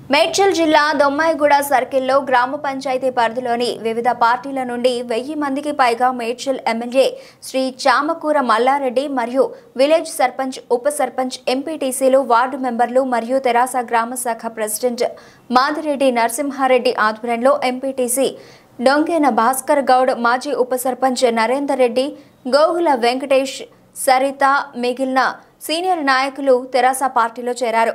మేడ్చల్ జిల్లా దొమ్మాయిగూడ సర్కిల్లో గ్రామ పంచాయతీ పరిధిలోని వివిధ పార్టీల నుండి వెయ్యి మందికి పైగా మేడ్చల్ ఎమ్మెల్యే శ్రీ చామకూర మల్లారెడ్డి మరియు విలేజ్ సర్పంచ్ ఉప సర్పంచ్ ఎంపీటీసీలు వార్డు మెంబర్లు మరియు తెరాస గ్రామ శాఖ ప్రెసిడెంట్ మాదిరెడ్డి నరసింహారెడ్డి ఆధ్వర్యంలో ఎంపీటీసీ డొంకేన భాస్కర్ గౌడ్ మాజీ ఉప సర్పంచ్ నరేందర్ రెడ్డి గోగుల వెంకటేష్ సరిత మిగిలిన సీనియర్ నాయకులు తెరాస పార్టీలో చేరారు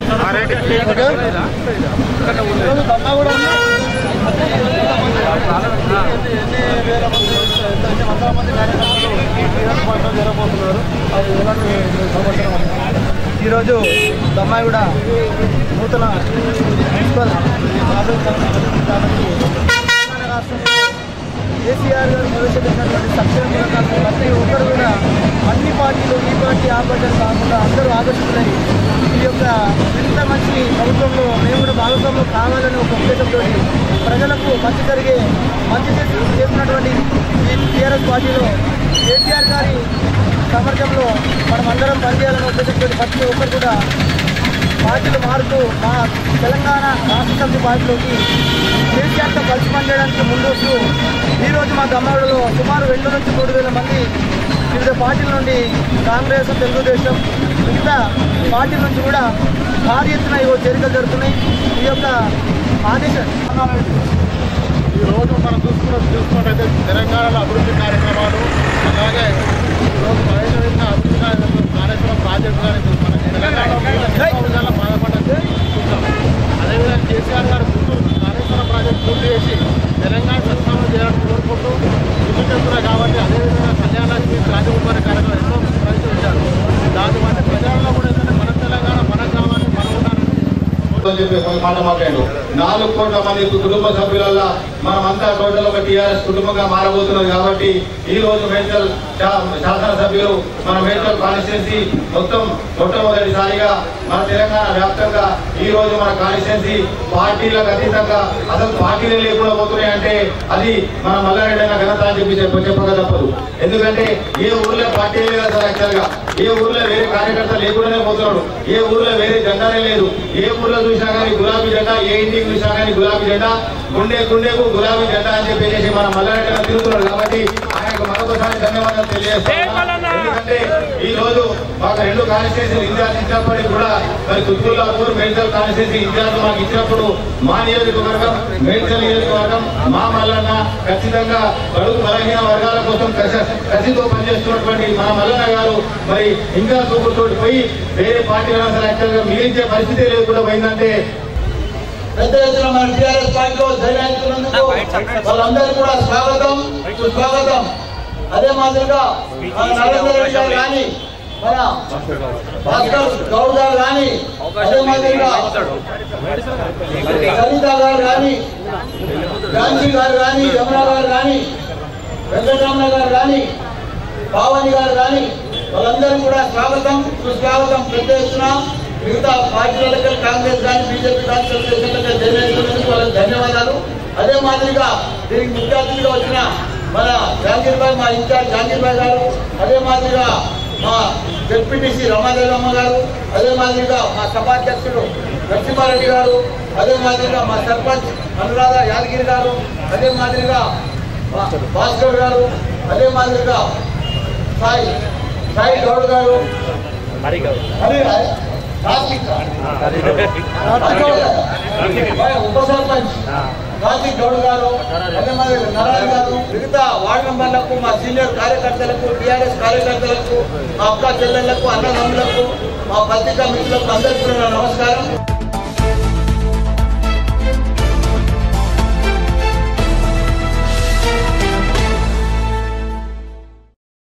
ఈరోజు దమ్మాయిగూడ నూతన మున్సిపల్ ప్రాథమిక సంస్థ కాబట్టి తెలంగాణ రాష్ట్రంలో కేసీఆర్ గారు ప్రవేశపెట్టినటువంటి సంక్షేమ పథకాలను ప్రతి ఒక్కరు కూడా అన్ని పార్టీలు ఈ పార్టీ ఆ పార్టీ అని కాకుండా అందరూ ఆకర్షితులై ఈ యొక్క ఇంత మంచి ప్రభుత్వంలో మేము కూడా భాగస్వామ్యం కావాలని ఒక ఉద్దేశంతో ప్రజలకు మంచి జరిగే మంచి చేసి చేస్తున్నటువంటి ఈ టీఆర్ఎస్ పార్టీలో కేసీఆర్ గారి సమర్థంలో మనం అందరం పనిచేయాలని ఉద్దేశంతో ప్రతి ఒక్కరు కూడా పార్టీలు మారుతూ మా తెలంగాణ రాష్ట్ర సమితి పార్టీలోకి కేసీఆర్తో కలిసి పనిచేయడానికి ముందొస్తూ ఈరోజు మా దమ్మాడులో సుమారు రెండు నుంచి మూడు వేల మంది వివిధ పార్టీల నుండి కాంగ్రెస్ తెలుగుదేశం మిగతా పార్టీల నుంచి కూడా భారీ ఎత్తున ఇవో చేరికలు జరుగుతున్నాయి ఈ యొక్క ఆదేశ ఈ రోజు మనం చూసుకున్న చూసుకున్నట్టయితే తెలంగాణలో అభివృద్ధి కార్యక్రమాలు అలాగే ఈరోజు ప్రవేశపెట్టిన అభివృద్ధి కార్యక్రమం కాళేశ్వరం ప్రాజెక్టు కానీ మన తెలంగాణలో ఎన్నో విధాలా బాధపడ్డది చూద్దాం అదేవిధంగా కేసీఆర్ గారు ముందు కాళేశ్వరం ప్రాజెక్టు పూర్తి చేసి తెలంగాణ సంస్థానం చేయాలని కోరుకుంటూ ముందు చెప్తున్నారు కాబట్టి అదేవిధంగా కళ్యాణలక్ష్మి రాజకుమారి కార్యక్రమం ఎన్నో ప్రవేశించారు దాని బట్టి ప్రజల్లో కూడా ఏంటంటే మన తెలంగాణ మనకు కావాలి మనం ఉండాలని అని చెప్పి ఒక మాట మాట్లాడు నాలుగు కోట్ల మంది కుటుంబ సభ్యులల్ల మనమంతా టోటల్ ఒక టీఆర్ఎస్ కుటుంబంగా మారబోతున్నది కాబట్టి ఈ రోజు మేడ్చల్ శా- శాసనసభ్యులు మన మేడ్చల్ కాన్స్టిట్యున్సీ మొత్తం మొట్టమొదటిసారిగా మన తెలంగాణ వ్యాప్తంగా ఈ రోజు మన కాన్స్టిట్యున్సీ పార్టీలకు అతీతంగా అసలు పార్టీలే లేకుండా పోతున్నాయి అంటే అది మన మల్లారెడ్డి అయిన ఘనత అని చెప్పి చెప్ప- చెప్పక తప్పదు ఎందుకంటే ఏ ఊర్లో పార్టీ లేదు సార్ యాక్చువల్ గా ఏ ఊర్లో వేరే కార్యకర్త లేకుండానే పోతున్నాడు ఏ ఊర్లో వేరే జెండానే లేదు ఏ ఊర్లో చూసినా కానీ గులాబీ జెండా ఏ ఇంటికి చూసినా కానీ గులాబీ జెండా గుండె గుండెకు గులాబీ జెండా అని చెప్పేసి మన మల్లారెడ్డి గారు తిరుగుతున్నాడు కాబట్టి ఆయనకు మరొకసారి ధన్యవాదాలు తెలియజేస్తాను ఎందుకంటే ఈ రోజు మాకు రెండు కాన్స్టిట్యూన్సీ ఇన్ఛార్జ్ ఇచ్చినప్పటికీ కూడా మరి తుత్తూరులాపూర్ మేడ్చల్ కాన్స్టిట్యూన్సీ ఇన్ఛార్జ్ మాకు ఇచ్చినప్పుడు మా నియోజకవర్గం మేడ్చల్ నియోజకవర్గం మా మల్లన్న ఖచ్చితంగా బడుగు బలహీన వర్గాల కోసం కసి- కసితో పనిచేస్తున్నటువంటి మా మల్లన్న గారు మరి ఇంకా చూపుతో పోయి వేరే పార్టీలను అసలు యాక్చువల్గా మిగిలించే పరిస్థితి లేకుండా పోయిందంటే పెద్ద ఎత్తున మన టీఆర్ఎస్ పార్టీలో జయనందుకు వాళ్ళందరికీ కూడా స్వాగతం సుస్వాగతం అదే మాదిరిగా మన నరేంద్ర రెడ్డి గారు కానీ మన భాస్కర్ గౌడ్ గారు కానీ అదే మాదిరిగా సరిత గారు కానీ గాంధీ గారు కానీ యమున గారు కానీ వెంకటరమణ గారు కానీ పావని గారు కానీ వాళ్ళందరూ కూడా స్వాగతం సుస్వాగతం పెద్ద ఎత్తున మిగతా పార్టీలకు కాంగ్రెస్ కానీ బీజేపీ కానీ తెలుగుదేశం జయనందుకు వాళ్ళకి ధన్యవాదాలు అదే మాదిరిగా దీనికి ముఖ్య అతిథిగా వచ్చిన మన జాంగీర్ భాయ్ మా ఇన్ఛార్జ్ జాంగీర్ భాయ్ గారు అదే మాదిరిగా మా జెడ్పీటీసీ రమాదేవమ్మ గారు అదే మాదిరిగా మా సభాధ్యక్షుడు నరసింహారెడ్డి గారు అదే మాదిరిగా మా సర్పంచ్ అనురాధ యాదగిరి గారు అదే మాదిరిగా మా భాస్కర్ గారు అదే మాదిరిగా సాయి సాయి గౌడ్ గారు అదే కార్తీక్ కార్తీక్ గౌడ్ గారు. ఉప సర్పంచ్ కార్తీక్ గౌడ్ గారు అదే మాదిరిగా నారాయణ గారు మిగతా వార్డు మెంబర్లకు మా సీనియర్ కార్యకర్తలకు టీఆర్ఎస్ కార్యకర్తలకు మా అక్క చెల్లెళ్లకు అన్నదమ్ములకు మా పత్రికా మిత్రులకు అందరికీ కూడా నా నమస్కారం